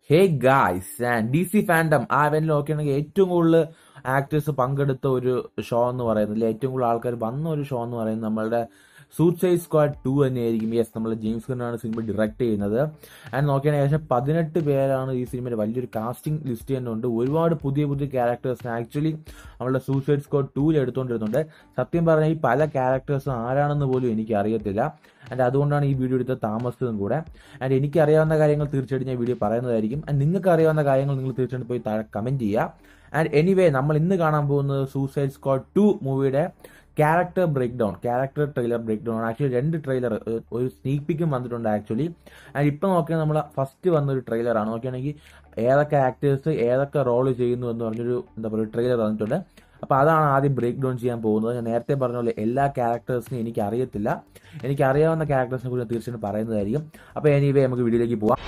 ഹേ guys D C fandom ആ ഇവന്റിൽ നോക്കുകയാണെങ്കിൽ ഏറ്റവും കൂടുതൽ ആക്ടേഴ്സ് പങ്കെടുത്ത ഒരു ഷോ എന്ന് പറയുന്നത് അല്ലെങ്കിൽ ഏറ്റവും കൂടുതൽ ആൾക്കാർ വന്ന ഒരു ഷോ എന്ന് പറയുന്നത് നമ്മളുടെ സൂസൈഡ് സ്ക്വാഡ് ടു തന്നെയായിരിക്കും യെസ് നമ്മൾ ജെയിംസ് ഗണ്ണാണ് സിനിമ ഡയറക്ട് ചെയ്യുന്നത് ആൻഡ് നോക്കുകയാണെങ്കിൽ ഏകദേശം പതിനെട്ട് പേരാണ് ഈ സിനിമയിൽ വലിയൊരു കാസ്റ്റിംഗ് ലിസ്റ്റ് തന്നെ ഉണ്ട് ഒരുപാട് പുതിയ പുതിയ ക്യാരക്ടേഴ്സിന് ആക്ച്വലി നമ്മളുടെ സൂസൈഡ് സ്ക്വാഡ് ടൂവിൽ എടുത്തുകൊണ്ടിരുന്നുണ്ട് സത്യം പറഞ്ഞാൽ ഈ പല ക്യാരക്ടേഴ്സും ആരാണെന്ന് പോലും എനിക്ക് അറിയത്തില്ല ആൻഡ് അതുകൊണ്ടാണ് ഈ വീഡിയോ എടുത്ത് താമസിച്ചതും കൂടെ ആൻഡ് എനിക്ക് അറിയാവുന്ന കാര്യങ്ങൾ തീർച്ചയായിട്ടും ഞാൻ വീഡിയോ പറയുന്നതായിരിക്കും ആൻഡ് നിങ്ങൾക്ക് അറിയാവുന്ന കാര്യങ്ങൾ നിങ്ങൾ തീർച്ചയായിട്ടും പോയി താഴെ കമന്റ് ചെയ്യുക ആൻഡ് എനിവേ നമ്മൾ ഇന്ന് കാണാൻ പോകുന്നത് സൂസൈഡ് സ്ക്വാഡ് ടു മൂവിയുടെ character break down character trailer break down actually രണ്ട് ട്രെയിലർ ഒരു സ്നീക്ക് പിക്കും വന്നിട്ടുണ്ട് ആക്ച്വലി ആൻഡ് ഇപ്പം നോക്കിയാൽ നമ്മൾ ഫസ്റ്റ് വന്നൊരു ട്രെയിലറാണ് നോക്കുകയാണെങ്കിൽ ഏതൊക്കെ ആക്ടേഴ്സ് ഏതൊക്കെ റോൾ ചെയ്യുന്നു എന്ന് പറഞ്ഞൊരു എന്താ പറയുക ട്രെയിലർ വന്നിട്ടുണ്ട് അപ്പോൾ അതാണ് ആദ്യം ബ്രേക്ക് ഡൗൺ ചെയ്യാൻ പോകുന്നത് ഞാൻ നേരത്തെ പറഞ്ഞ പോലെ എല്ലാ ക്യാരക്ടേഴ്സിനും എനിക്ക് അറിയത്തില്ല എനിക്ക് അറിയാവുന്ന ക്യാരക്ടേഴ്സിനെ കുറിച്ച് തീർച്ചയായിട്ടും പറയുന്നതായിരിക്കും അപ്പോൾ എനിവേ നമുക്ക് വീഡിയോയിലേക്ക് പോവാം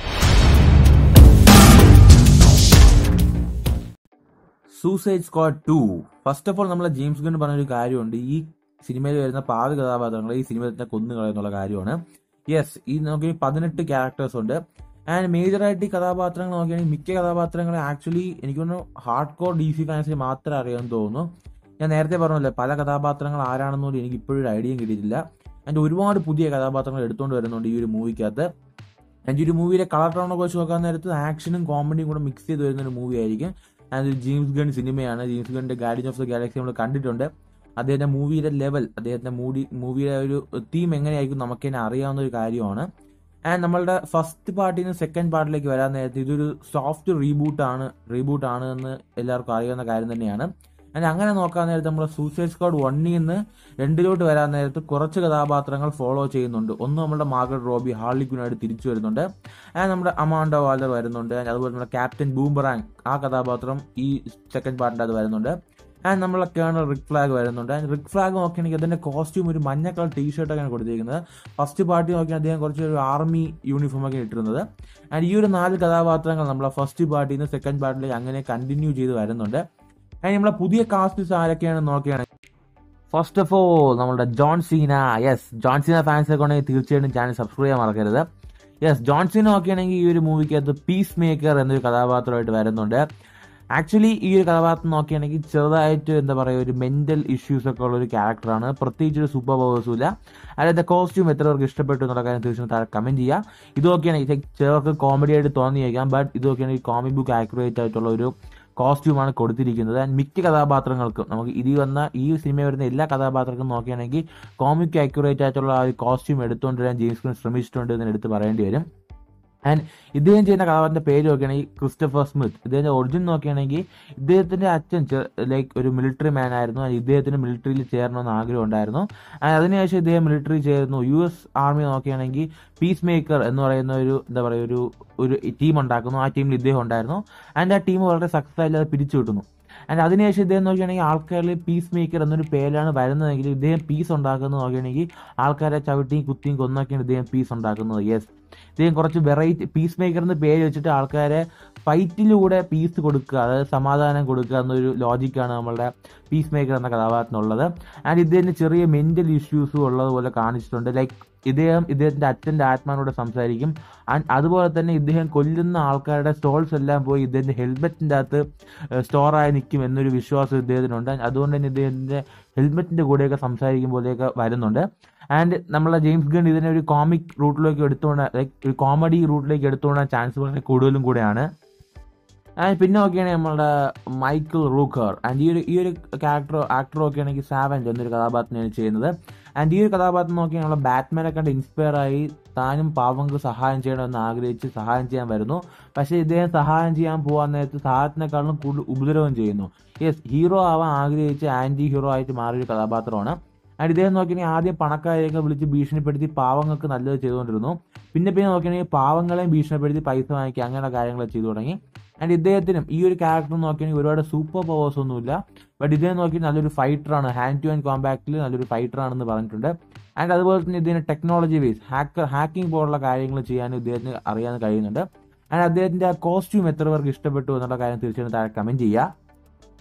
suicide squad two first of all നമ്മളെ ജെയിംസ് ഗൺ പറഞ്ഞൊരു കാര്യമുണ്ട് ഈ സിനിമയിൽ വരുന്ന പാതി കഥാപാത്രങ്ങളെ ഈ സിനിമയിൽ തന്നെ കൊന്നു കളയുന്നുള്ള കാര്യമാണ് യെസ് ഈ നോക്കി പതിനെട്ട് ക്യാരക്ടേഴ്സ് ഉണ്ട് ആൻഡ് മേജറായിട്ട് ഈ കഥാപാത്രങ്ങൾ നോക്കുകയാണെങ്കിൽ മിക്ക കഥാപാത്രങ്ങളെ ആക്ച്വലി എനിക്ക് തോന്നുന്നു ഹാർഡ് കോർ ഡി സി ഫാൻസിന് മാത്രമേ അറിയാമെന്ന് തോന്നുന്നു ഞാൻ നേരത്തെ പറഞ്ഞല്ലേ പല കഥാപാത്രങ്ങൾ ആരാണെന്നോട് എനിക്ക് ഇപ്പോഴും ഒരു ഐഡിയയും കിട്ടിയിട്ടില്ല ആൻഡ് ഒരുപാട് പുതിയ കഥാപാത്രങ്ങൾ എടുത്തുകൊണ്ട് വരുന്നുണ്ട് ഈ ഒരു മൂവിക്കകത്ത് ആൻഡ് ഈ ഒരു മൂവിയുടെ കളർ ടോണൊക്കെ വെച്ച് നോക്കാൻ നേരത്ത് ആക്ഷനും കോമഡിയും കൂടെ മിക്സ് ചെയ്ത് വരുന്ന ഒരു മൂവി ആയിരിക്കും ആൻഡ് ജെയിംസ് ഗൺ സിനിമയാണ് ജെയിംസ് ഗണ്ണിന്റെ ഗാർഡിയൻ ഓഫ് ദ ഗാലക്സി നമ്മൾ കണ്ടിട്ടുണ്ട് അദ്ദേഹത്തിന്റെ മൂവിയുടെ ലെവൽ അദ്ദേഹത്തിന്റെ മൂവി മൂവിയുടെ ഒരു തീം എങ്ങനെയായിരിക്കും നമുക്ക് തന്നെ അറിയാവുന്ന ഒരു കാര്യമാണ് ആൻഡ് നമ്മളുടെ ഫസ്റ്റ് പാർട്ടിൽ നിന്ന് സെക്കൻഡ് പാർട്ടിലേക്ക് വരാൻ നേരത്തെ ഇതൊരു സോഫ്റ്റ് റീബൂട്ട് ആണ് റീബൂട്ട് ആണ് എന്ന് എല്ലാവർക്കും അറിയാവുന്ന കാര്യം തന്നെയാണ് ആൻഡ് അങ്ങനെ നോക്കാൻ നേരത്ത് നമ്മൾ സൂസൈഡ് സ്ക്വാഡ് വണ്ണിൽ നിന്ന് രണ്ടിലോട്ട് വരാൻ നേരത്ത് കുറച്ച് കഥാപാത്രങ്ങൾ ഫോളോ ചെയ്യുന്നുണ്ട് ഒന്ന് നമ്മുടെ മാർഗഡ് റോബി ഹാർലിക്കുനായിട്ട് തിരിച്ചു വരുന്നുണ്ട് ആൻഡ് നമ്മുടെ അമാൻഡ വാലർ വരുന്നുണ്ട് ആൻഡ് അതുപോലെ നമ്മുടെ ക്യാപ്റ്റൻ ബൂംബറാങ് ആ കഥാപാത്രം ഈ സെക്കൻഡ് പാർട്ടിൻ്റെ അത് വരുന്നുണ്ട് ആൻഡ് നമ്മളെ കേണൽ റിക് ഫ്ലാഗ് വരുന്നുണ്ട് ആൻഡ് റിക് ഫ്ലാഗ് നോക്കുകയാണെങ്കിൽ അതിന്റെ കോസ്റ്റ്യൂം ഒരു മഞ്ഞ കളർ ടീ ഷർട്ടൊക്കെയാണ് കൊടുത്തിരിക്കുന്നത് ഫസ്റ്റ് പാർട്ടി നോക്കിയാൽ അദ്ദേഹം കുറച്ച് ഒരു ആർമി യൂണിഫോം ഒക്കെ ഇട്ടിരുന്നത് ആൻഡ് ഈ ഒരു നാല് കഥാപാത്രങ്ങൾ നമ്മളെ ഫസ്റ്റ് പാർട്ടിയിൽ നിന്ന് സെക്കൻഡ് പാർട്ടിലേക്ക് അങ്ങനെ കണ്ടിന്യൂ ചെയ്ത് വരുന്നുണ്ട് ആൻഡ് നമ്മളെ പുതിയ കാസ്റ്റ്സ് ആരൊക്കെയാണെന്ന് നോക്കുകയാണെങ്കിൽ ഫസ്റ്റ് ഓഫ് ഓൾ നമ്മുടെ John Cena yes John Cena fans ഒക്കെ ഉണ്ടെങ്കിൽ തീർച്ചയായിട്ടും ചാനൽ സബ്സ്ക്രൈബ് ചെയ്യാൻ മറക്കരുത് യെസ് ജോൺ സീന നോക്കുകയാണെങ്കിൽ ഈ ഒരു മൂവിക്കകത്ത് പീസ് മേക്കർ എന്നൊരു കഥാപാത്രമായിട്ട് വരുന്നുണ്ട് ആക്ച്വലി ഈ ഒരു കഥാപാത്രം നോക്കുകയാണെങ്കിൽ ചെറുതായിട്ട് എന്താ പറയുക ഒരു മെന്റൽ ഇഷ്യൂസ് ഒക്കെ ഉള്ള ഒരു ക്യാരക്ടറാണ് പ്രത്യേകിച്ച് ഒരു സൂപ്പർ പവേഴ്സും ഇല്ല അതായത് കോസ്റ്റ്യൂം എത്ര പേർക്ക് ഇഷ്ടപ്പെട്ടു എന്നുള്ള കാര്യം തീർച്ചയായും താഴെ കമന്റ് ചെയ്യുക ഇത് നോക്കുകയാണെങ്കിൽ ചിലർക്ക് കോമഡി ആയിട്ട് തോന്നിയേക്കാം ബട്ട് ഇത് നോക്കുകയാണെങ്കിൽ കോമിക് ബുക്ക് ആക്യുറേറ്റ് ആയിട്ടുള്ള ഒരു കോസ്റ്റ്യൂമാണ് കൊടുത്തിരിക്കുന്നത് ആൻഡ് മിക്ക കഥാപാത്രങ്ങൾക്കും നമുക്ക് ഇതിൽ വന്ന ഈ സിനിമ വരുന്ന എല്ലാ കഥാപാത്രങ്ങൾക്കും നോക്കുകയാണെങ്കിൽ കോമിക് ആക്യുറേറ്റ് ആയിട്ടുള്ള ആ ഒരു കോസ്റ്റ്യൂം എടുത്തുകൊണ്ട് വരാൻ ജെയിംസ് ഗൺ ശ്രമിച്ചിട്ടുണ്ട് എന്ന് എടുത്ത് പറയേണ്ടി വരും ആൻഡ് ഇദ്ദേഹം ചെയ്യുന്ന കഥാപാത്രത്തിന്റെ പേര് നോക്കുകയാണെങ്കിൽ ക്രിസ്റ്റഫർ സ്മിത്ത് ഇദ്ദേഹത്തിന്റെ ഒറിജിൻ നോക്കുകയാണെങ്കിൽ ഇദ്ദേഹത്തിന്റെ അച്ഛൻ ലൈക്ക് ഒരു മിലിറ്ററി മാൻ ആയിരുന്നു ആൻഡ് ഇദ്ദേഹത്തിന് മിലിറ്ററിയിൽ ചേരണമെന്ന് ആഗ്രഹം ഉണ്ടായിരുന്നു ആൻഡ് അതിനുശേഷം ഇദ്ദേഹം മിലിറ്ററി ചേർന്നു യു എസ് ആർമി നോക്കുകയാണെങ്കിൽ പീസ് മേക്കർ എന്ന് പറയുന്ന ഒരു എന്താ പറയുക ഒരു ഒരു ടീം ഉണ്ടാക്കുന്നു ആ ടീമിൽ ഇദ്ദേഹം ഉണ്ടായിരുന്നു ആൻഡ് ആ ടീം വളരെ സക്സസ് ആയി അത് പിരിച്ചു കിട്ടുന്നു ആൻഡ് അതിനുശേഷം ഇദ്ദേഹം നോക്കുകയാണെങ്കിൽ ആൾക്കാരിൽ പീസ് മേക്കർ എന്നൊരു പേരാണ് വരുന്നതെങ്കിൽ ഇദ്ദേഹം പീസ് ഉണ്ടാക്കുന്നത് നോക്കുകയാണെങ്കിൽ ആൾക്കാരെ ചവിട്ടിയും കുത്തിയും കൊന്നൊക്കെയാണ് ഇദ്ദേഹം പീസ് ഉണ്ടാക്കുന്നത് യെസ് ഇദ്ദേഹം കുറച്ച് വെറൈറ്റി പീസ് മേക്കർ എന്ന് പേര് വെച്ചിട്ട് ആൾക്കാരെ ഫൈറ്റിലൂടെ പീസ് കൊടുക്കുക അതായത് സമാധാനം കൊടുക്കുക എന്നൊരു ലോജിക്കാണ് നമ്മളുടെ പീസ് മേക്കർ എന്ന കഥാപാത്രത്തിനുള്ളത് ആൻഡ് ഇദ്ദേഹത്തിന് ചെറിയ മെന്റൽ ഇഷ്യൂസും ഉള്ളതുപോലെ കാണിച്ചിട്ടുണ്ട് ലൈക്ക് ഇദ്ദേഹം ഇദ്ദേഹത്തിന്റെ അച്ഛന്റെ ആത്മാവിനോട് സംസാരിക്കും ആൻഡ് അതുപോലെ തന്നെ ഇദ്ദേഹം കൊല്ലുന്ന ആൾക്കാരുടെ സ്റ്റോൾസ് എല്ലാം പോയി ഇദ്ദേഹത്തിന്റെ ഹെൽമെറ്റിന്റെ അകത്ത് സ്റ്റോറായി നിൽക്കും എന്നൊരു വിശ്വാസം ഇദ്ദേഹത്തിനുണ്ട് അതുകൊണ്ട് തന്നെ ഇദ്ദേഹത്തിന്റെ ഹെൽമെറ്റിന്റെ കൂടെയൊക്കെ സംസാരിക്കും പോലെയൊക്കെ വരുന്നുണ്ട് ആൻഡ് നമ്മളെ ജെയിംസ് ഗൺ ഇതിനെ ഒരു കോമിക് റൂട്ടിലേക്ക് എടുത്തുകൊണ്ട് ലൈക്ക് ഒരു കോമഡി റൂട്ടിലേക്ക് എടുത്തുകൊണ്ടാൻ ചാൻസ് വളരെ കൂടുതലും കൂടെയാണ് ആൻഡ് പിന്നെ നോക്കിയാണെങ്കിൽ നമ്മളുടെ മൈക്കിൾ റൂക്കർ ആൻഡ് ഈ ഒരു ഈ ഒരു ക്യാരക്ടർ ആക്ടർ ഒക്കെ ആണെങ്കിൽ സാവൻജ് എന്നൊരു കഥാപാത്രമാണ് ചെയ്യുന്നത് ആൻഡ് ഈ ഒരു കഥാപാത്രം നോക്കിയാൽ നമ്മളെ ബാറ്റ്മാനെ കണ്ട് ഇൻസ്പയർ ആയി താനും പാവങ്ങൾക്ക് സഹായം ചെയ്യണമെന്ന് ആഗ്രഹിച്ച് സഹായം ചെയ്യാൻ വരുന്നു പക്ഷേ ഇദ്ദേഹം സഹായം ചെയ്യാൻ പോകാൻ നേരത്ത് സഹായത്തിനേക്കാളും കൂടുതൽ ഉപദ്രവം ചെയ്യുന്നു യെസ് ഹീറോ ആവാൻ ആഗ്രഹിച്ച് ആന്റി ഹീറോ ആയിട്ട് മാറിയൊരു കഥാപാത്രമാണ് ആൻഡ് ഇദ്ദേഹം നോക്കിയാണെങ്കിൽ ആദ്യം പണക്കാരെയൊക്കെ വിളിച്ച് ഭീഷണിപ്പെടുത്തി പാവങ്ങൾക്ക് നല്ലത് ചെയ്തുകൊണ്ടിരുന്നു പിന്നെ പിന്നെ നോക്കിയാണെങ്കിൽ പാവങ്ങളെയും ഭീഷണിപ്പെടുത്തി പൈസ വാങ്ങിക്കുക അങ്ങനെ കാര്യങ്ങൾ ചെയ്തു തുടങ്ങി ആൻഡ് ഇദ്ദേഹത്തിനും ഈ ഒരു ക്യാരക്ടർ നോക്കിയാണെങ്കിൽ ഒരുപാട് സൂപ്പർ പവേഴ്സ് ഒന്നുമില്ല ബട്ട് ഇദ്ദേഹം നോക്കി നല്ലൊരു ഫൈറ്ററാണ് ഹാൻഡ് ടു ഹാൻഡ് കോമ്പാക്റ്റിൽ നല്ലൊരു ഫൈറ്ററാണെന്ന് പറഞ്ഞിട്ടുണ്ട് ആൻഡ് അതുപോലെ തന്നെ ഇദ്ദേഹത്തിന് ടെക്നോളജി ബേസ് ഹാക്കർ ഹാക്കിംഗ് പോലുള്ള കാര്യങ്ങൾ ചെയ്യാനും ഇദ്ദേഹത്തിന് അറിയാൻ കഴിയുന്നുണ്ട് ആൻഡ് അദ്ദേഹത്തിന്റെ ആ കോസ്റ്റ്യൂം എത്ര പേർക്ക് ഇഷ്ടപ്പെട്ടു എന്നുള്ള കാര്യം തീർച്ചയായും താഴെ കമന്റ് ചെയ്യുക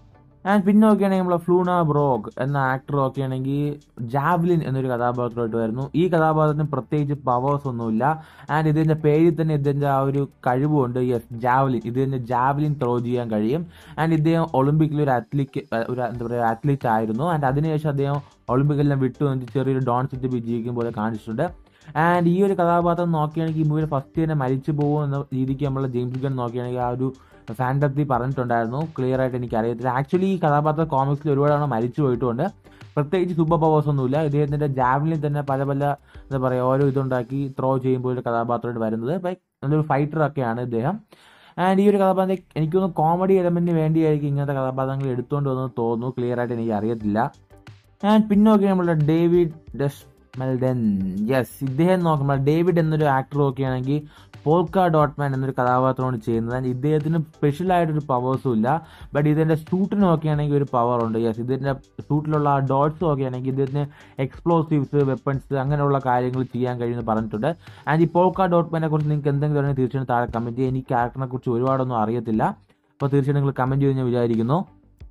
ആൻഡ് പിന്നെ നോക്കുകയാണെങ്കിൽ നമ്മളെ ഫ്ലൂണ ബ്രോഗ് എന്ന ആക്ടർ നോക്കുകയാണെങ്കിൽ ജാവ്ലിൻ എന്നൊരു കഥാപാത്രമായിട്ട് വരുന്നു ഈ കഥാപാത്രത്തിന് പ്രത്യേകിച്ച് പവേഴ്സ് ഒന്നുമില്ല ആൻഡ് ഇതിന്റെ പേരിൽ തന്നെ ഇതിന്റെ ആ ഒരു കഴിവുണ്ട് യെസ് ജാവ്ലിൻ ഇതിന്റെ ജാവ്ലിൻ ത്രോ ചെയ്യാൻ കഴിയും ആൻഡ് ഇദ്ദേഹം ഒളിമ്പിക്കിൽ ഒരു അത്ലറ്റ് ഒരു എന്താ പറയുക അത്ലറ്റ് ആയിരുന്നു ആൻഡ് അതിനുശേഷം അദ്ദേഹം ഒളിമ്പിക്കെല്ലാം വിട്ടു വന്നിട്ട് ചെറിയൊരു ഡോൺ സെറ്റ് വിജയിക്കും പോലെ കാണിച്ചിട്ടുണ്ട് ആൻഡ് ഈ ഒരു കഥാപാത്രം നോക്കുകയാണെങ്കിൽ ഈ മൂവി ഫസ്റ്റ് തന്നെ മരിച്ചു പോകും എന്ന രീതിക്ക് നമ്മൾ ജെയിംസ് ഗൺ നോക്കുകയാണെങ്കിൽ ആ ഒരു ഫാൻറ്റസി പറഞ്ഞിട്ടുണ്ടായിരുന്നു ക്ലിയർ ആയിട്ട് എനിക്ക് അറിയത്തില്ല ആക്ച്വലി ഈ കഥാപാത്രം കോമിക്സിൽ ഒരുപാട് തവണ മരിച്ചു പോയിട്ടുണ്ട് പ്രത്യേകിച്ച് സൂപ്പർ പവേഴ്സ് ഒന്നുമില്ല ഇദ്ദേഹത്തിന്റെ ജാവലിൻ തന്നെ പല പല എന്താ പറയുക ഓരോ ഇതുണ്ടാക്കി ത്രോ ചെയ്യുമ്പോൾ ഒരു കഥാപാത്രമായിട്ട് വരുന്നത് ലൈക്ക് നല്ലൊരു ഫൈറ്റർ ഒക്കെയാണ് ഇദ്ദേഹം ആൻഡ് ഈ ഒരു കഥാപാത്രം എനിക്ക് തോന്നുന്നു കോമഡി എലമെന്റിന് വേണ്ടിയായിരിക്കും ഇങ്ങനത്തെ കഥാപാത്രങ്ങൾ എടുത്തുകൊണ്ട് വന്നത് തോന്നുന്നു ക്ലിയർ ആയിട്ട് എനിക്ക് അറിയത്തില്ല ആൻഡ് പിന്നെ നോക്കി നമ്മുടെ ഡേവിഡ് ഡസ് മെൽഡൻ യെസ് ഇദ്ദേഹം നോക്കുമ്പോൾ ഡേവിഡ് എന്നൊരു ആക്ടർ നോക്കുകയാണെങ്കിൽ പോൾക്ക ഡോട്ട്മാൻ എന്നൊരു കഥാപാത്രമാണ് ചെയ്യുന്നത് ആൻഡ് ഇദ്ദേഹത്തിന് സ്പെഷ്യൽ ആയിട്ടൊരു പവേഴ്സും ഇല്ല ബട്ട് ഇതിന്റെ സൂട്ട് നോക്കുകയാണെങ്കിൽ ഒരു പവർ ഉണ്ട് യെസ് ഇതിന്റെ സൂട്ടിലുള്ള ആ ഡോട്ട്സ് നോക്കുകയാണെങ്കിൽ ഇദ്ദേഹത്തിന് എക്സ്പ്ലോസീവ്സ് വെപ്പൺസ് അങ്ങനെയുള്ള കാര്യങ്ങൾ ചെയ്യാൻ കഴിയുമെന്ന് പറഞ്ഞിട്ടുണ്ട് ആൻഡ് ഈ പോൾക്ക ഡോട്ട്മാനെ കുറിച്ച് നിങ്ങൾക്ക് എന്തെങ്കിലും അറിയാൻ തീർച്ചയായും താഴെ കമന്റ് ചെയ്യുക എനിക്ക് ക്യാരക്ടറിനെ കുറിച്ച് ഒരുപാടൊന്നും അറിയത്തില്ല അപ്പോൾ തീർച്ചയായും നിങ്ങൾ കമന്റ് ചെയ്യുമെന്ന് ഞാൻ വിചാരിക്കുന്നു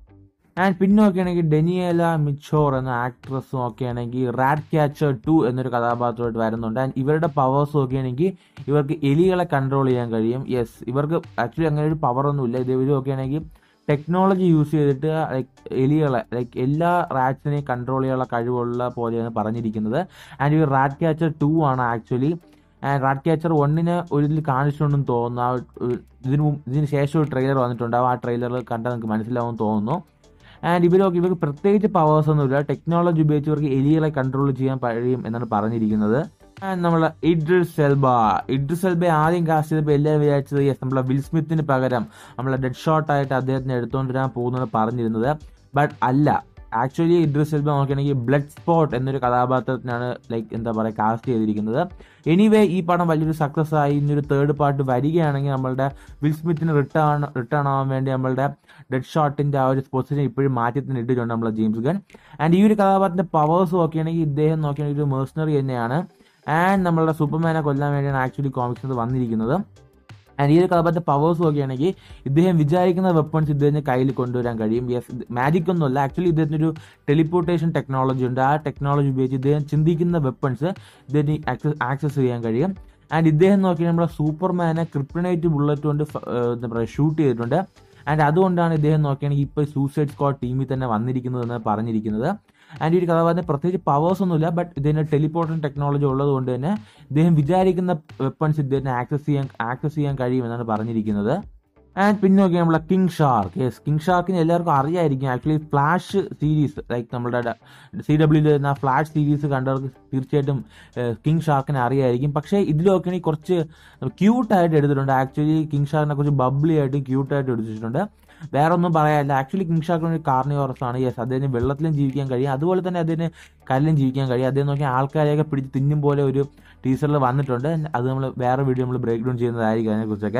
ആൻഡ് പിന്നെ നോക്കുകയാണെങ്കിൽ ഡെനിയേല മിച്ചോർ എന്ന ആക്ട്രസ് നോക്കുകയാണെങ്കിൽ റാറ്റ് ക്യാച്ചർ ടു എന്നൊരു കഥാപാത്രമായിട്ട് വരുന്നുണ്ട് ആൻഡ് ഇവരുടെ പവേഴ്സ് നോക്കുകയാണെങ്കിൽ ഇവർക്ക് എലികളെ കൺട്രോൾ ചെയ്യാൻ കഴിയും യെസ് ഇവർക്ക് ആക്ച്വലി അങ്ങനെ ഒരു പവർ ഒന്നുമില്ല ഇത് ഇവർ നോക്കുകയാണെങ്കിൽ ടെക്നോളജി യൂസ് ചെയ്തിട്ട് ലൈക്ക് എലികളെ ലൈക്ക് എല്ലാ റാറ്റ്സിനെയും കൺട്രോൾ ചെയ്യാനുള്ള കഴിവുള്ള പോലെയാണ് പറഞ്ഞിരിക്കുന്നത് ആൻഡ് ഈ റാറ്റ് ക്യാച്ചർ ടു ആണ് ആക്ച്വലി ആൻഡ് റാറ്റ് ക്യാച്ചർ ഒന്നിന് ഒരു ഇതിൽ കാണിച്ചിട്ടുണ്ടെന്ന് തോന്നുന്നു ആ ഒരു- ഇതിന് മുമ്പ് ഇതിന് ശേഷം ഒരു ട്രെയിലർ വന്നിട്ടുണ്ട് ആ ട്രെയിലർ കണ്ടാൽ നിങ്ങൾക്ക് മനസ്സിലാവുമെന്ന് തോന്നുന്നു ആൻഡ് ഇവരൊക്കെ ഇവർക്ക് പ്രത്യേകിച്ച് പവേഴ്സ് ഒന്നുമില്ല ടെക്നോളജി ഉപയോഗിച്ച് ഇവർക്ക് എലികളെ കൺട്രോൾ ചെയ്യാൻ കഴിയും എന്നാണ് പറഞ്ഞിരിക്കുന്നത് ആൻഡ് നമ്മളെ ഇഡ്രിസ് സെൽബ ഇഡ്രിസ് സെൽബ ആദ്യം കാസ്റ്റ് ചെയ്തപ്പോൾ എല്ലാവരും വിചാരിച്ചത് യെസ് നമ്മളെ വിൽ സ്മിത്തിന് പകരം നമ്മളെ ഡെഡ് ഷോട്ട് ആയിട്ട് അദ്ദേഹത്തിന് എടുത്തുകൊണ്ടിരാൻ പോകുന്നത് പറഞ്ഞിരുന്നത് ബട്ട് അല്ല ആക്ച്വലി ഇഡ്രിസ് സെൽബ നോക്കുകയാണെങ്കിൽ ബ്ലഡ് സ്പോട്ട് എന്നൊരു കഥാപാത്രത്തിനാണ് ലൈക്ക് എന്താ പറയുക കാസ്റ്റ് ചെയ്തിരിക്കുന്നത് എനിവേ ഈ പടം വലിയൊരു സക്സസ് ആയി ഇന്നൊരു തേർഡ് പാർട്ട് വരികയാണെങ്കിൽ നമ്മളുടെ വിൽ സ്മിത്തിന് റിട്ടേൺ റിട്ടേൺ ആവാൻ വേണ്ടി നമ്മളുടെ ഡെഡ് ഷോട്ടിന്റെ ആ ഒരു പൊസിഷൻ ഇപ്പോഴും മാറ്റി തന്നെ ഇട്ടിട്ടുണ്ട് നമ്മളെ ജെയിംസ് ഗൺ ആൻഡ് ഈ ഒരു കഥാപാത്രത്തിന്റെ പവേഴ്സ് നോക്കുകയാണെങ്കിൽ ഇദ്ദേഹം നോക്കുകയാണെങ്കിൽ ഒരു മേഴ്സണറി തന്നെയാണ് ആൻഡ് നമ്മളുടെ സൂപ്പർമാനെ കൊല്ലാൻ വേണ്ടിയാണ് ആക്ച്വലി കോമിക്സ് വന്നിരിക്കുന്നത് ആൻഡ് ഈ ഒരു കഥാപാത്രത്തെ പവേഴ്സ് നോക്കുകയാണെങ്കിൽ ഇദ്ദേഹം വിചാരിക്കുന്ന വെപ്പൺസ് ഇദ്ദേഹത്തിന് കയ്യിൽ കൊണ്ടുവരാൻ കഴിയും യെസ് മാജിക് ഒന്നുമല്ല ആക്ച്വലി ഇദ്ദേഹത്തിന് ഒരു ടെലിപ്പോർട്ടേഷൻ ടെക്നോളജി ഉണ്ട് ആ ടെക്നോളജി ഉപയോഗിച്ച് ഇദ്ദേഹം ചിന്തിക്കുന്ന വെപ്പൺസ് ഇദ്ദേഹത്തിന് ആക്സസ് ആക്സസ് ചെയ്യാൻ കഴിയും ആൻഡ് ഇദ്ദേഹം നോക്കിയാൽ നമ്മുടെ സൂപ്പർമാനെ ക്രിപ്റ്റനൈറ്റ് ബുള്ളറ്റ് കൊണ്ട് ഫ- ഏഹ് എന്താ പറയുക ഷൂട്ട് ചെയ്തിട്ടുണ്ട് ആൻഡ് അതുകൊണ്ടാണ് ഇദ്ദേഹം നോക്കുകയാണെങ്കിൽ ഇപ്പോൾ സൂസൈഡ് സ്ക്വാഡ് ടീമിൽ തന്നെ വന്നിരിക്കുന്നത് എന്ന് പറഞ്ഞിരിക്കുന്നത് ആൻഡ് ഈ ഒരു കഥാപാത്രത്തിന് പ്രത്യേകിച്ച് പവേഴ്സ് ഒന്നുമില്ല ബട്ട് ഇതിന് ടെലിപ്പോർട്ടൻ ടെക്നോളജി ഉള്ളത് കൊണ്ട് തന്നെ ഇദ്ദേഹം വിചാരിക്കുന്ന വെപ്പൺസ് ഇദ്ദേഹത്തിന് ആക്സസ് ചെയ്യാൻ ആക്സസ് ചെയ്യാൻ കഴിയുമെന്നാണ് പറഞ്ഞിരിക്കുന്നത് ആൻഡ് പിന്നെ നോക്കിയാൽ നമ്മളെ കിങ് ഷാർക്ക് യെസ് കിങ് ഷാർക്കിന് എല്ലാവർക്കും അറിയായിരിക്കും ആക്ച്വലി ഫ്ലാഷ് സീരീസ് ലൈക്ക് നമ്മുടെ സി ഡബ്ല്യൂയിൽ വരുന്ന ഫ്ലാഷ് സീരീസ് കണ്ടവർക്ക് തീർച്ചയായിട്ടും കിങ് ഷാർക്കിനെ അറിയായിരിക്കും പക്ഷേ ഇതിലൊക്കെ കുറച്ച് ക്യൂട്ടായിട്ട് എടുത്തിട്ടുണ്ട് ആക്ച്വലി കിങ് ഷാർക്കിനെ കുറിച്ച് ബബ്ലി ആയിട്ട് ക്യൂട്ടായിട്ട് എടുത്തിട്ടുണ്ട് വേറെ ഒന്നും പറയാനില്ല ആക്ച്വലി കിങ് ഷാർക്കിന് ഒരു കാർണിയോറസ് ആണ് യെസ് അദ്ദേഹത്തിന് വെള്ളത്തിലും ജീവിക്കാൻ കഴിയും അതുപോലെ തന്നെ അതിന് കല്ലിലും ജീവിക്കാൻ കഴിയും അദ്ദേഹം നോക്കിയാൽ ആൾക്കാരെയൊക്കെ പിടിച്ച് തിന്നും പോലെ ഒരു ടീച്ചറിൽ വന്നിട്ടുണ്ട് അത് നമ്മൾ വേറെ വീഡിയോ നമ്മൾ ബ്രേക്ക് ഡൗൺ ചെയ്യുന്നതായിരിക്കും അതിനെക്കുറിച്ചൊക്കെ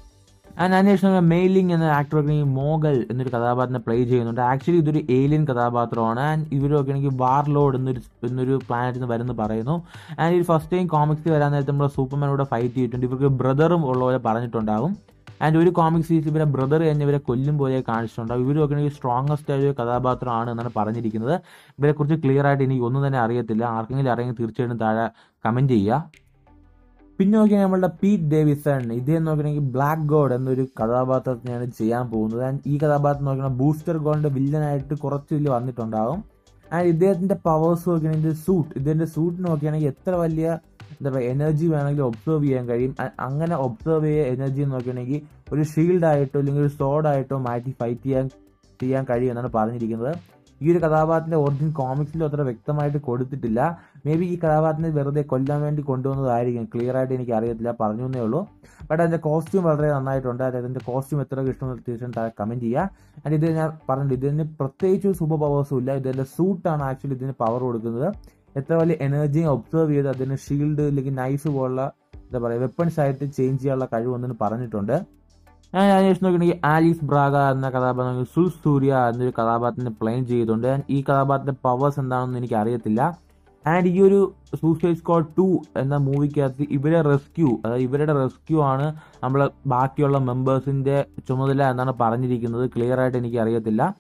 ആൻഡ് അതിനുശേഷം മെയിലിംഗ് എന്ന ആക്ടർ മോഗൽ എന്നൊരു കഥാപാത്രത്തെ പ്ലേ ചെയ്യുന്നുണ്ട് ആക്ച്വലി ഇതൊരു ഏലിയൻ കഥാപാത്രമാണ് ആൻഡ് ഇവരൊക്കെ ആണെങ്കിൽ വാർലോഡ് എന്നൊരു എന്നൊരു പ്ലാനറ്റിൽ നിന്ന് വരുന്നു പറയുന്നു ആൻഡ് ഇത് ഫസ്റ്റ് ടൈം കോമിക്സ് വരാൻ നേരത്തെ നമ്മൾ സൂപ്പർമാനോട് ഫൈറ്റ് ചെയ്തിട്ടുണ്ട് ഇവർക്ക് ബ്രദറും ഉള്ള പോലെ പറഞ്ഞിട്ടുണ്ടാവും ആൻഡ് ഒരു കോമിക് സീരീസ് ഇവരെ ബ്രദർ തന്നെ ഇവരെ കൊല്ലും പോലെ കാണിച്ചിട്ടുണ്ടാവും ഇവരൊക്കെ ആണെങ്കിൽ സ്ട്രോങ്ങസ്റ്റ് ആയ ഒരു കഥാപാത്രമാണ് എന്നാണ് പറഞ്ഞിരിക്കുന്നത് ഇവരെ കുറിച്ച് ക്ലിയർ ആയിട്ട് എനിക്ക് ഒന്നും തന്നെ അറിയത്തില്ല ആർക്കെങ്കിലും അറിയെങ്കിൽ തീർച്ചയായിട്ടും താഴെ കമന്റ് ചെയ്യുക പിന്നെ നോക്കിയാൽ നമ്മളുടെ പീറ്റ് ഡേവിസൺ ഇദ്ദേഹം നോക്കണമെങ്കിൽ ബ്ലാക്ക് ഗോഡ് എന്നൊരു കഥാപാത്രത്തിനെയാണ് ചെയ്യാൻ പോകുന്നത് ആൻഡ് ഈ കഥാപാത്രം നോക്കണം ബൂസ്റ്റർ ഗോഡിന്റെ വില്ലനായിട്ട് കുറച്ച് ഇതിൽ വന്നിട്ടുണ്ടാവും ആൻഡ് ഇദ്ദേഹത്തിന്റെ പവേഴ്സ് നോക്കുകയാണെങ്കിൽ സൂട്ട് ഇതിന്റെ സൂട്ട് നോക്കുകയാണെങ്കിൽ എത്ര വലിയ എന്താ പറയുക എനർജി വേണമെങ്കിലും ഒബ്സർവ് ചെയ്യാൻ കഴിയും അ- അങ്ങനെ ഒബ്സർവ് ചെയ്യുക എനർജി നോക്കുകയാണെങ്കിൽ ഒരു ഷീൽഡ് ആയിട്ടോ അല്ലെങ്കിൽ ഒരു sword ആയിട്ടോ മാറ്റി ഫൈറ്റ് ചെയ്യാൻ ചെയ്യാൻ കഴിയും എന്നാണ് പറഞ്ഞിരിക്കുന്നത് ഈ ഒരു കഥാപാത്രത്തിന്റെ ഒറിജിനൽ കോമിക്സിലും അത്ര വ്യക്തമായിട്ട് കൊടുത്തിട്ടില്ല മേ ബി ഈ കഥാപാത്രത്തെ വെറുതെ കൊല്ലാൻ വേണ്ടി കൊണ്ടുവന്നതായിരിക്കും ക്ലിയർ ആയിട്ട് എനിക്ക് അറിയത്തില്ല പറഞ്ഞു എന്നേ ഉള്ളൂ ബട്ട് അതിന്റെ കോസ്റ്റ്യൂം വളരെ നന്നായിട്ടുണ്ട് അതായത് അതിന്റെ കോസ്റ്റ്യൂം എത്ര ഇഷ്ടമെന്ന് തീർച്ചയായും താഴെ കമന്റ് ചെയ്യുക ആൻഡ് ഇത് ഞാൻ പറഞ്ഞിട്ടുണ്ട് ഇതിന് പ്രത്യേകിച്ച് ഒരു സൂപ്പർ പവേഴ്സും ഇല്ല ഇതിന്റെ സൂട്ടാണ് ആക്ച്വലി ഇതിന് പവർ കൊടുക്കുന്നത് എത്ര വലിയ എനർജിയും ഒബ്സർവ് ചെയ്ത് അതിന് ഷീൽഡ് അല്ലെങ്കിൽ നൈഫ് പോലുള്ള എന്താ പറയുക വെപ്പൺസ് ആയിട്ട് ചേഞ്ച് ചെയ്യാനുള്ള കഴിവൊന്നും പറഞ്ഞിട്ടുണ്ട് ഞാൻ അതിനുശേഷം നോക്കുകയാണെങ്കിൽ ആലിസ് ബ്രാഗ എന്ന കഥാപാത്രം സുൽ സൂര്യ എന്നൊരു കഥാപാത്രത്തിനെ പ്ലെയിൻ ചെയ്തിട്ടുണ്ട് And ഈ കഥാപാത്രത്തിന്റെ പവേഴ്സ് എന്താണെന്ന് എനിക്ക് അറിയത്തില്ല ആൻഡ് ഈ ഒരു സൂസൈഡ് സ്ക്വാഡ് ടു എന്ന മൂവിക്കകത്ത് ഇവരെ റെസ്ക്യൂ അതായത് ഇവരുടെ റെസ്ക്യൂ ആണ് നമ്മളെ ബാക്കിയുള്ള മെമ്പേഴ്സിന്റെ ചുമതല എന്നാണ് പറഞ്ഞിരിക്കുന്നത് ക്ലിയർ ആയിട്ട് എനിക്ക് അറിയത്തില്ല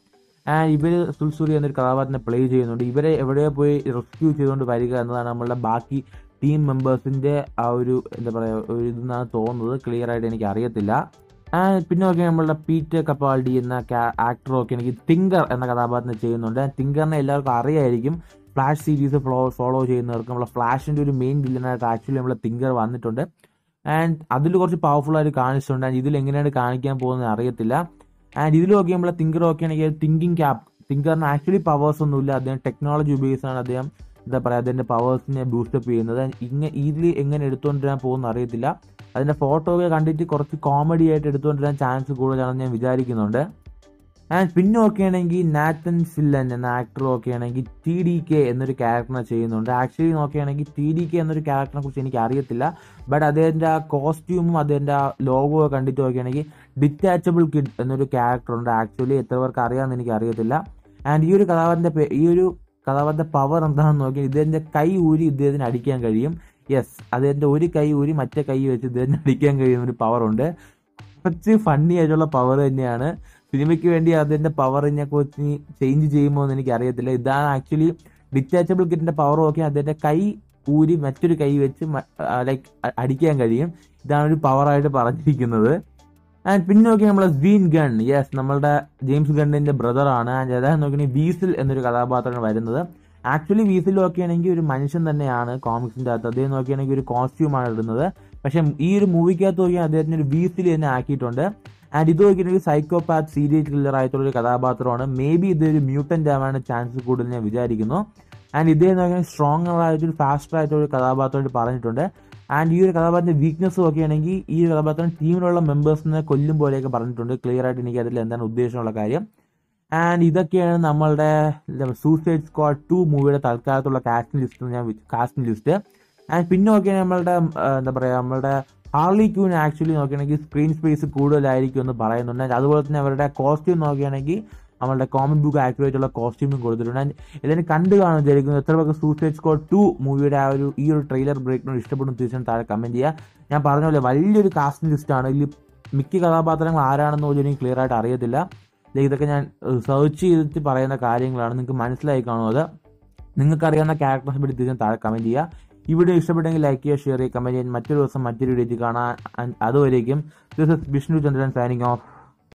ആൻഡ് ഇവർ സുൽസൂരി എന്നൊരു കഥാപാത്രത്തിനെ പ്ലേ ചെയ്യുന്നുണ്ട് ഇവരെ എവിടെയോ പോയി റെസ്ക്യൂ ചെയ്തുകൊണ്ട് വരിക എന്നതാണ് നമ്മളുടെ ബാക്കി ടീം മെമ്പേഴ്സിന്റെ ആ ഒരു എന്താ പറയുക ഒരു ഇതെന്നാണ് തോന്നുന്നത് ക്ലിയർ ആയിട്ട് എനിക്ക് അറിയത്തില്ല ആൻഡ് പിന്നെ നോക്കിയാൽ നമ്മളുടെ പീറ്റർ കപ്പാൾഡി എന്ന ആക്ടർ ഒക്കെ എനിക്ക് തിങ്കർ എന്ന കഥാപാത്രത്തെ ചെയ്യുന്നുണ്ട് തിങ്കറിനെ എല്ലാവർക്കും അറിയായിരിക്കും ഫ്ലാഷ് സീരീസ് ഫ്ലോ ഫോളോ ചെയ്യുന്നവർക്ക് നമ്മളെ ഫ്ലാഷിന്റെ ഒരു മെയിൻ വില്ലനായിട്ട് ആക്ച്വലി നമ്മളെ തിങ്കർ വന്നിട്ടുണ്ട് ആൻഡ് അതിൽ കുറച്ച് പവർഫുൾ ആയിട്ട് കാണിച്ചിട്ടുണ്ട് ആൻഡ് ഇതിൽ എങ്ങനെയാണ് കാണിക്കാൻ പോകുന്നത് അറിയത്തില്ല ആൻഡ് ഇതിൽ നോക്കി നമ്മളെ തിങ്കർ ഒക്കെ ആണെങ്കിൽ തിങ്കിങ് ക്യാപ് തിങ്കറിന് ആക്ച്വലി പവേഴ്സ് ഒന്നുമില്ല അദ്ദേഹം ടെക്നോളജി ഉപയോഗിച്ചാണ് അദ്ദേഹം എന്താ പറയുക അതിന്റെ പവേഴ്സിനെ ബൂസ്റ്റപ്പ് ചെയ്യുന്നത് ഇങ്ങനെ ഇതിൽ എങ്ങനെ എടുത്തുകൊണ്ടിരാൻ പോകുന്ന അറിയത്തില്ല അതിന്റെ ഫോട്ടോ ഒക്കെ കണ്ടിട്ട് കുറച്ച് കോമഡി ആയിട്ട് എടുത്തുകൊണ്ടിരാൻ ചാൻസ് കൂടുതലാണെന്ന് ഞാൻ വിചാരിക്കുന്നുണ്ട് ആൻഡ് പിന്നെ നോക്കുകയാണെങ്കിൽ നാത്തൻ ഫില്ലൻ എന്ന ആക്ടർ നോക്കുകയാണെങ്കിൽ ടി ഡി കെ എന്നൊരു ക്യാരക്ടറിനെ ചെയ്യുന്നുണ്ട് ആക്ച്വലി നോക്കുകയാണെങ്കിൽ ടി ഡി കെ എന്നൊരു ക്യാരക്ടറിനെ കുറിച്ച് എനിക്ക് അറിയത്തില്ല ബട്ട് അദ്ദേഹത്തിന്റെ ആ കോസ്റ്റ്യൂമും അദ്ദേഹത്തിന്റെ ആ ലോഗോ കണ്ടിട്ട് നോക്കുകയാണെങ്കിൽ ഡിറ്റാച്ചബിൾ കിഡ് എന്നൊരു ക്യാരക്ടർ ഉണ്ട് ആക്ച്വലി എത്ര പേർക്ക് അറിയാമെന്ന് എനിക്ക് അറിയത്തില്ല ആൻഡ് ഈ ഒരു കഥാപാത്രത്തിന്റെ ഈ ഒരു കഥാപാത്രത്തിന്റെ പവർ എന്താണെന്ന് നോക്കിയാൽ ഇദ്ദേഹത്തിന്റെ കൈ ഊരി ഇദ്ദേഹത്തിന് അടിക്കാൻ കഴിയും യെസ് അദ്ദേഹത്തിന്റെ ഒരു കൈ ഊരി മറ്റേ കൈ വെച്ച് ഇദ്ദേഹത്തിന് അടിക്കാൻ കഴിയുന്ന ഒരു പവർ ഉണ്ട് കുറച്ച് ഫണ്ണി ആയിട്ടുള്ള പവർ തന്നെയാണ് സിനിമയ്ക്ക് വേണ്ടി അതിന്റെ പവറിനെ കുറിച്ച് ചേഞ്ച് ചെയ്യുമോ എന്ന് എനിക്ക് അറിയത്തില്ല ഇതാണ് ആക്ച്വലി ഡിറ്റാച്ചബിൾ കിറ്റിന്റെ പവർ നോക്കി അതിന്റെ കൈ ഊരി മറ്റൊരു കൈ വെച്ച് ലൈക്ക് അടിക്കാൻ കഴിയും ഇതാണ് ഒരു പവറായിട്ട് പറഞ്ഞിരിക്കുന്നത് ആൻഡ് പിന്നെ നോക്കി നമ്മളെ സ്വീൻ ഗൺ യെസ് നമ്മളുടെ ജെയിംസ് ഗണ്ണിന്റെ ബ്രദറാണ് ആൻഡ് അദ്ദേഹം നോക്കി വീസിൽ എന്നൊരു കഥാപാത്രമാണ് വരുന്നത് ആക്ച്വലി വീസിൽ നോക്കിയാണെങ്കിൽ ഒരു മനുഷ്യൻ തന്നെയാണ് കോമിക്സിന്റെ അകത്ത് അദ്ദേഹം നോക്കിയാണെങ്കിൽ ഒരു കോസ്റ്റ്യൂമാണ് ഇടുന്നത് പക്ഷെ ഈ ഒരു മൂവിക്കകത്ത് നോക്കിയാൽ അദ്ദേഹത്തിന് ഒരു വീസിൽ തന്നെ ആക്കിയിട്ടുണ്ട് ആൻഡ് ഇത് നോക്കിയിട്ടുണ്ടെങ്കിൽ സൈക്കോപാത്ത് സീരിയൽ കില്ലർ ആയിട്ടുള്ള ഒരു കഥാപാത്രമാണ് മേ ബി ഇതൊരു മ്യൂട്ടന്റ് ആവാൻ ചാൻസ് കൂടുതൽ ഞാൻ വിചാരിക്കുന്നു ആൻഡ് ഇദ്ദേഹം നോക്കിയാൽ സ്ട്രോങ്ങർ ആയിട്ടൊരു ഫാസ്റ്റർ ആയിട്ടൊരു കഥാപാത്രമായിട്ട് പറഞ്ഞിട്ടുണ്ട് ആൻഡ് ഈ ഒരു കഥാപാത്രത്തിന്റെ വീക്ക്നെസ് നോക്കുകയാണെങ്കിൽ ഈ ഒരു കഥാപാത്രം ടീമിലുള്ള മെമ്പേഴ്സിനെ കൊല്ലും പോലെയൊക്കെ പറഞ്ഞിട്ടുണ്ട് ക്ലിയർ ആയിട്ട് എനിക്ക് അതിൽ എന്താണ് ഉദ്ദേശമുള്ള കാര്യം ആൻഡ് ഇതൊക്കെയാണ് നമ്മളുടെ സൂസൈഡ് സ്ക്വാഡ് ടു മൂവിയുടെ തൽക്കാലത്തുള്ള കാസ്റ്റിംഗ് ലിസ്റ്റ് ഞാൻ കാസ്റ്റിംഗ് ലിസ്റ്റ് ആൻഡ് പിന്നെ നോക്കിയാൽ നമ്മളുടെ എന്താ പറയുക നമ്മളുടെ ഹാർലി ക്യൂൻ ആക്ച്വലി നോക്കുകയാണെങ്കിൽ സ്ക്രീൻ സ്പേസ് കൂടുതലായിരിക്കും എന്ന് പറയുന്നുണ്ട് അതുപോലെ തന്നെ അവരുടെ കോസ്റ്റ്യൂം നോക്കുകയാണെങ്കിൽ നമ്മളുടെ കോമിക് ബുക്ക് ആക്യുറേറ്റ് ഉള്ള കോസ്റ്റ്യൂമും കൊടുത്തിട്ടുണ്ട് ആൻഡ് ഇതിന് കണ്ടു കാണും വിചാരിക്കുന്നു എത്ര പേർക്ക് സൂസൈഡ് സ്ക്വാഡ് ടു മൂവിയുടെ ആ ഒരു ഈ ഒരു ട്രെയിലർ ബ്രേക്കിനോട് ഇഷ്ടപ്പെടുന്ന തീർച്ചയായും താഴെ കമന്റ് ചെയ്യുക ഞാൻ പറഞ്ഞ പോലെ വലിയൊരു കാസ്റ്റിംഗ് ലിസ്റ്റാണ് ഇതിൽ മിക്ക കഥാപാത്രങ്ങൾ ആരാണെന്ന് പോലും എനിക്ക് ക്ലിയർ ആയിട്ട് അറിയത്തില്ല ഇതൊക്കെ ഞാൻ സെർച്ച് ചെയ്തിട്ട് പറയുന്ന കാര്യങ്ങളാണ് നിങ്ങൾക്ക് മനസ്സിലായി കാണും അത് നിങ്ങൾക്ക് അറിയാവുന്ന ക്യാരക്ടേഴ്സ് പറ്റി തീർച്ചയായും താഴെ കമന്റ് ചെയ്യുക ഈ വീഡിയോ ഇഷ്ടപ്പെട്ടെങ്കിൽ ലൈക്ക് ചെയ്യുക ഷെയർ ചെയ്യുക കമന്റ് ചെയ്യാൻ മറ്റൊരു ദിവസം മറ്റൊരു വീഡിയോ കാണാൻ അതുവരേക്കും this is Vishnu Chandran signing of